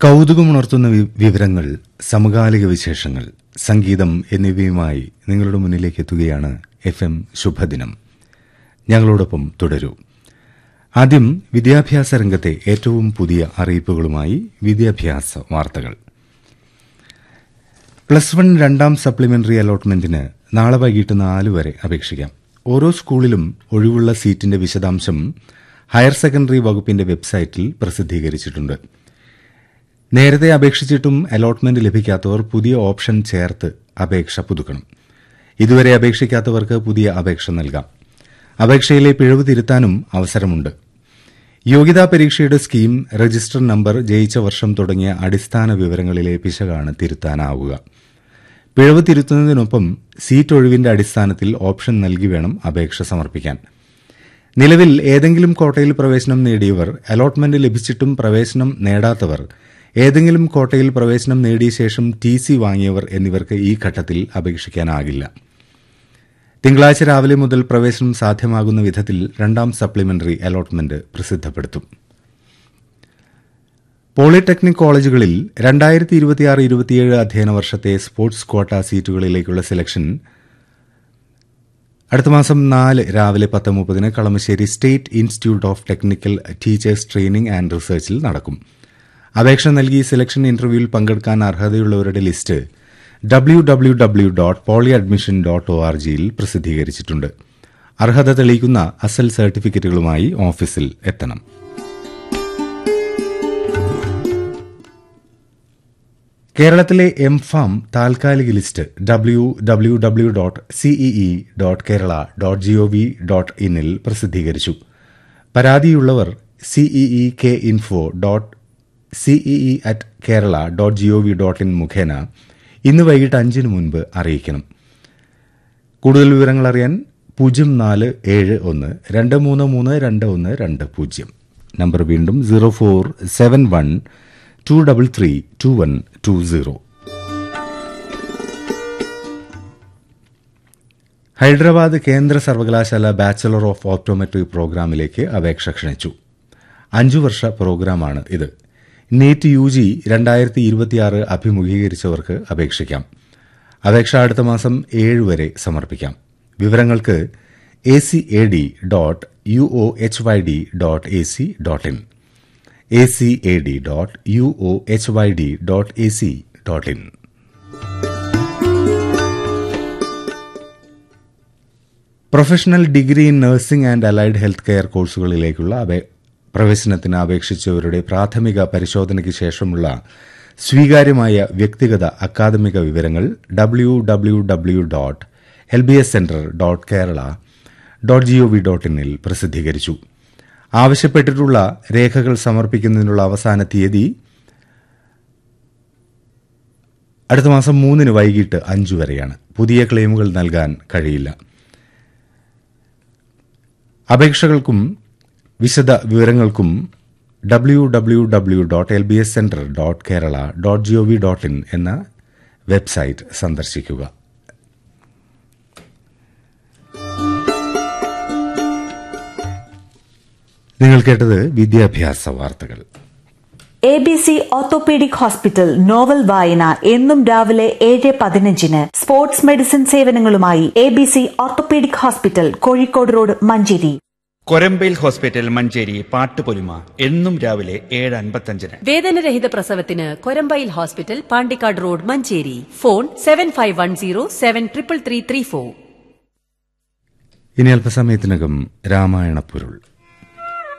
കൗതുകമുണർത്തുന്ന V- വിവരങ്ങൾ സമകാലിക വിശേഷങ്ങൾ സംഗീതം എന്നിവയുമായി നിങ്ങളുടെ മുന്നിലേക്ക് എത്തുകയാണ് എഫ് എം ശുഭദിനം ഞങ്ങളോടൊപ്പം തുടരൂ ആദ്യം വിദ്യാഭ്യാസ രംഗത്തെ ഏറ്റവും പുതിയ അറിയിപ്പുകളുമായി വിദ്യാഭ്യാസ വാർത്തകൾ പ്ലസ് വൺ രണ്ടാം സപ്ലിമെന്ററി അലോട്ട്മെന്റിന് നാളെ വൈകിട്ട് നാല് വരെ അപേക്ഷിക്കാം ഓരോ സ്കൂളിലും ഒഴിവുള്ള സീറ്റിന്റെ വിശദാംശം ഹയർ സെക്കൻഡറി വകുപ്പിന്റെ വെബ്സൈറ്റിൽ പ്രസിദ്ധീകരിച്ചിട്ടുണ്ട് നേരത്തെ അപേക്ഷിച്ചിട്ടും അലോട്ട്മെന്റ് ലഭിക്കാത്തവർ പുതിയ ഓപ്ഷൻ ചേർത്ത് അപേക്ഷ പുതുക്കണം ഇതുവരെ അപേക്ഷിക്കാത്തവർക്ക് പുതിയ അപേക്ഷ നൽകാം അപേക്ഷയിലെ പിഴവ് തിരുത്താനും അവസരമുണ്ട് യോഗ്യതാ പരീക്ഷയുടെ സ്കീം രജിസ്റ്റർ നമ്പർ ജയിച്ച വർഷം തുടങ്ങിയ അടിസ്ഥാന വിവരങ്ങളിലെ പിശകാണ് തിരുത്താനാവുക പിഴവ് തിരുത്തുന്നതിനൊപ്പം സീറ്റ് ഒഴിവിന്റെ അടിസ്ഥാനത്തിൽ ഓപ്ഷൻ നൽകി വേണം അപേക്ഷ സമർപ്പിക്കാൻ നിലവിൽ ഏതെങ്കിലും കോട്ടയിൽ പ്രവേശനം നേടിയവർ അലോട്ട്മെന്റ് ലഭിച്ചിട്ടും പ്രവേശനം നേടാത്തവർ ഏതെങ്കിലും കോട്ടയിൽ പ്രവേശനം നേടിയ ശേഷം ടി സി വാങ്ങിയവർ എന്നിവർക്ക് ഈ ഘട്ടത്തിൽ അപേക്ഷിക്കാനാകില്ല തിങ്കളാഴ്ച രാവിലെ മുതൽ പ്രവേശനം സാധ്യമാകുന്ന വിധത്തിൽ രണ്ടാം സപ്ലിമെന്ററി അലോട്ട്മെന്റ് പ്രസിദ്ധപ്പെടുത്തും പോളിടെക്നിക് കോളേജുകളിൽ രണ്ടായിരത്തി ഇരുപത്തിയാറ് ഇരുപത്തിയേഴ് അധ്യയന വർഷത്തെ സ്പോർട്സ് ക്വാട്ട സീറ്റുകളിലേക്കുള്ള സെലക്ഷൻ അടുത്ത മാസം നാല് രാവിലെ പത്ത് മുപ്പതിന് Kalamassery state institute of technical teachers training and റിസർച്ചിൽ നടക്കും അപേക്ഷ നൽകി സെലക്ഷൻ ഇന്റർവ്യൂവിൽ പങ്കെടുക്കാൻ അർഹതയുള്ളവരുടെ list W W W dot poly admission dot O R ജിയിൽ പ്രസിദ്ധീകരിച്ചിട്ടുണ്ട് അർഹത തെളിയിക്കുന്ന അസൽ സർട്ടിഫിക്കറ്റുകളുമായി ഓഫീസിൽ എത്തണം കേരളത്തിലെ എം ഫാം താൽക്കാലിക list W W W dot CEE dot Kerala dot GOV dot ഇന്നിൽ പ്രസിദ്ധീകരിച്ചു പരാതിയുള്ളവർ CEE K info dot CEE at Kerala dot GOV dot in മുഖേന ഇന്ന് വൈകിട്ട് അഞ്ചിന് മുൻപ് അറിയിക്കണം കൂടുതൽ വിവരങ്ങൾ അറിയാൻ പൂജ്യം നാല് ഏഴ് ഒന്ന് രണ്ട് മൂന്ന് മൂന്ന് രണ്ട് ഒന്ന് രണ്ട് പൂജ്യം നമ്പർ വീണ്ടും zero four seven one two double three two one two zero Hyderabad കേന്ദ്ര സർവകലാശാല ബാച്ചലർ ഓഫ് ഓപ്റ്റോമെട്രി പ്രോഗ്രാമിലേക്ക് അപേക്ഷ ക്ഷണിച്ചു അഞ്ചു വർഷ പ്രോഗ്രാമാണ് ഇത് നീറ്റ് യു ജി രണ്ടായിരത്തി ഇരുപത്തിയാറ് അഭിമുഖീകരിച്ചവർക്ക് അപേക്ഷിക്കാം അപേക്ഷ അടുത്ത മാസം ഏഴ് വരെ സമർപ്പിക്കാം വിവരങ്ങൾക്ക് A C A D dot U O H Y D dot A C dot in A C A D dot U O H Y D dot A C dot in professional degree in nursing and allied health care കോഴ്സുകളിലേക്കുള്ള അപേ- പ്രവേശനത്തിന് അപേക്ഷിച്ചവരുടെ പ്രാഥമിക പരിശോധനയ്ക്ക് ശേഷമുള്ള സ്വീകാര്യമായ വ്യക്തിഗത അക്കാദമിക വിവരങ്ങൾ W W W dot L B S centre dot Kerala dot GOV dot ഇന്നിൽ പ്രസിദ്ധീകരിച്ചു ആവശ്യപ്പെട്ടിട്ടുള്ള രേഖകൾ സമർപ്പിക്കുന്നതിനുള്ള അവസാന തീയതി അടുത്ത മാസം മൂന്നിന് വൈകിട്ട് അഞ്ചു വരെയാണ് പുതിയ ക്ലെയിമുകൾ നൽകാൻ കഴിയില്ല അപേക്ഷകൾക്കും വിശദ വിവരങ്ങൾക്കും W W W dot L B S centre dot Kerala dot GOV dot in എന്ന വെബ്സൈറ്റ് സന്ദർശിക്കുക നിങ്ങൾ കേട്ടത് വിദ്യാഭ്യാസ വാർത്തകൾ A B C orthopaedic hospital novel വായന എന്നും രാവിലെ ഏഴ് പതിനഞ്ചിന് സ്പോർട്സ് മെഡിസിൻ സേവനങ്ങളുമായി A B C orthopaedic hospital Kozhikode road Manjeri കൊരമ്പയിൽ ഹോസ്പിറ്റൽ മഞ്ചേരി പാട്ടുപൊലിമ എന്നും രാവിലെ ഏഴ് അൻപത്തഞ്ചിന് വേദനരഹിത പ്രസവത്തിന് കൊരമ്പയിൽ hospital Pandikkad road Manjeri phone seven five one zero seven triple three three four ഇനി അല്പസമയത്തിനകം രാമായണ പൊരുൾ